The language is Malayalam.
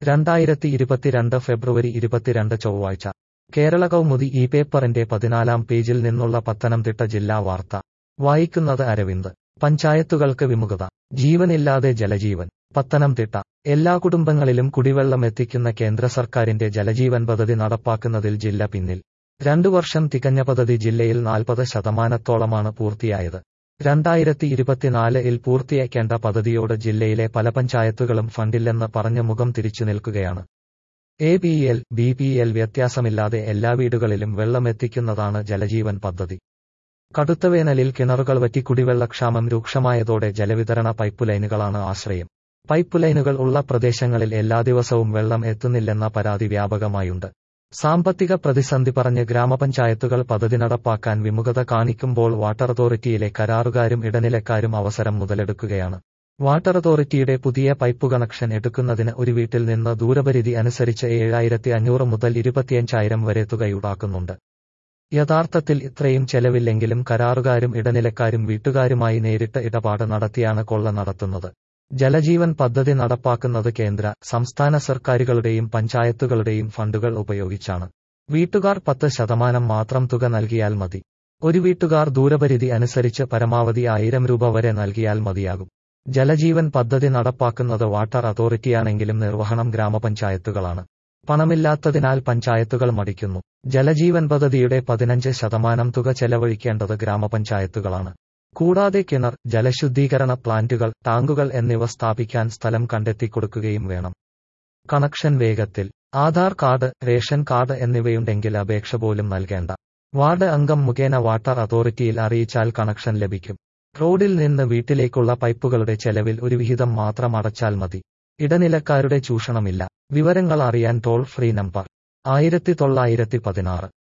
രണ്ടായിരത്തി ഇരുപത്തിരണ്ട് ഫെബ്രുവരി ഇരുപത്തിരണ്ട് ചൊവ്വാഴ്ച കേരള കൗമുദി ഈ പേപ്പറിന്റെ പതിനാലാം പേജിൽ നിന്നുള്ള പത്തനംതിട്ട ജില്ലാ വാർത്ത വായിക്കുന്നത് അരവിന്ദ് പഞ്ചായത്തുകൾക്ക് വിമുഖത ജീവനില്ലാതെ ജലജീവൻ പത്തനംതിട്ട എല്ലാ കുടുംബങ്ങളിലും കുടിവെള്ളം എത്തിക്കുന്ന കേന്ദ്ര സർക്കാരിന്റെ ജലജീവൻ പദ്ധതി നടപ്പാക്കുന്നതിൽ ജില്ല പിന്നിൽ രണ്ടു വർഷം തികഞ്ഞ പദ്ധതി ജില്ലയിൽ നാൽപ്പത് ശതമാനത്തോളമാണ് പൂർത്തിയായത് രണ്ടായിരത്തി ഇരുപത്തിനാലിൽ പൂർത്തിയാക്കേണ്ട പദ്ധതിയോട് ജില്ലയിലെ പല പഞ്ചായത്തുകളും ഫണ്ടില്ലെന്ന് പറഞ്ഞ് മുഖം തിരിച്ചു നിൽക്കുകയാണ് A P L B P L വ്യത്യാസമില്ലാതെ എല്ലാ വീടുകളിലും വെള്ളമെത്തിക്കുന്നതാണ് ജലജീവൻ പദ്ധതി കടുത്ത വേനലിൽ കിണറുകൾ വറ്റി കുടിവെള്ളക്ഷാമം രൂക്ഷമായതോടെ ജലവിതരണ പൈപ്പ് ലൈനുകളാണ് ആശ്രയം പൈപ്പ് ലൈനുകൾ ഉള്ള പ്രദേശങ്ങളിൽ എല്ലാ ദിവസവും വെള്ളം എത്തുന്നില്ലെന്ന പരാതി വ്യാപകമായുണ്ട് സാമ്പത്തിക പ്രതിസന്ധി പറഞ്ഞ് ഗ്രാമപഞ്ചായത്തുകൾ പദ്ധതി നടപ്പാക്കാൻ വിമുഖത കാണിക്കുമ്പോൾ വാട്ടർ അതോറിറ്റിയിലെ കരാറുകാരും ഇടനിലക്കാരും അവസരം മുതലെടുക്കുകയാണ് വാട്ടർ അതോറിറ്റിയുടെ പുതിയ പൈപ്പ് കണക്ഷൻ എടുക്കുന്നതിന് ഒരു വീട്ടിൽ നിന്ന് ദൂരപരിധി അനുസരിച്ച് ഏഴായിരത്തി അഞ്ഞൂറ് മുതൽ ഇരുപത്തിയഞ്ചായിരം വരെ തുക ഈടാക്കുന്നുണ്ട് യഥാർത്ഥത്തിൽ ഇത്രയും ചെലവില്ലെങ്കിലും കരാറുകാരും ഇടനിലക്കാരും വീട്ടുകാരുമായി നേരിട്ട് ഇടപാട് നടത്തിയാണ് കൊള്ള നടത്തുന്നത് ജലജീവൻ പദ്ധതി നടപ്പാക്കുന്നത് കേന്ദ്ര സംസ്ഥാന സർക്കാരുകളുടെയും പഞ്ചായത്തുകളുടെയും ഫണ്ടുകൾ ഉപയോഗിച്ചാണ് വീട്ടുകാർ പത്ത് ശതമാനം മാത്രം തുക നൽകിയാൽ മതി ഒരു വീട്ടുകാർ ദൂരപരിധി അനുസരിച്ച് പരമാവധി ആയിരം രൂപ വരെ നൽകിയാൽ മതിയാകും ജലജീവൻ പദ്ധതി നടപ്പാക്കുന്നത് വാട്ടർ അതോറിറ്റിയാണെങ്കിലും നിർവഹണം ഗ്രാമപഞ്ചായത്തുകളാണ് പണമില്ലാത്തതിനാൽ പഞ്ചായത്തുകൾ മടിക്കുന്നു ജലജീവൻ പദ്ധതിയുടെ പതിനഞ്ച് ശതമാനം തുക ചെലവഴിക്കേണ്ടത് ഗ്രാമപഞ്ചായത്തുകളാണ് കൂടാതെ കിണർ ജലശുദ്ധീകരണ പ്ലാന്റുകൾ ടാങ്കുകൾ എന്നിവ സ്ഥാപിക്കാൻ സ്ഥലം കണ്ടെത്തിക്കൊടുക്കുകയും വേണം കണക്ഷൻ വേഗത്തിൽ ആധാർ കാർഡ് റേഷൻ കാർഡ് എന്നിവയുണ്ടെങ്കിൽ അപേക്ഷ പോലും നൽകേണ്ട വാർഡ് അംഗം മുഖേന വാട്ടർ അതോറിറ്റിയിൽ അറിയിച്ചാൽ കണക്ഷൻ ലഭിക്കും റോഡിൽ നിന്ന് വീട്ടിലേക്കുള്ള പൈപ്പുകളുടെ ചെലവിൽ ഒരു വിഹിതം മാത്രം അടച്ചാൽ മതി ഇടനിലക്കാരുടെ ചൂഷണമില്ല വിവരങ്ങൾ അറിയാൻ ടോൾ ഫ്രീ നമ്പർ ആയിരത്തി തൊള്ളായിരത്തി പതിനാറ്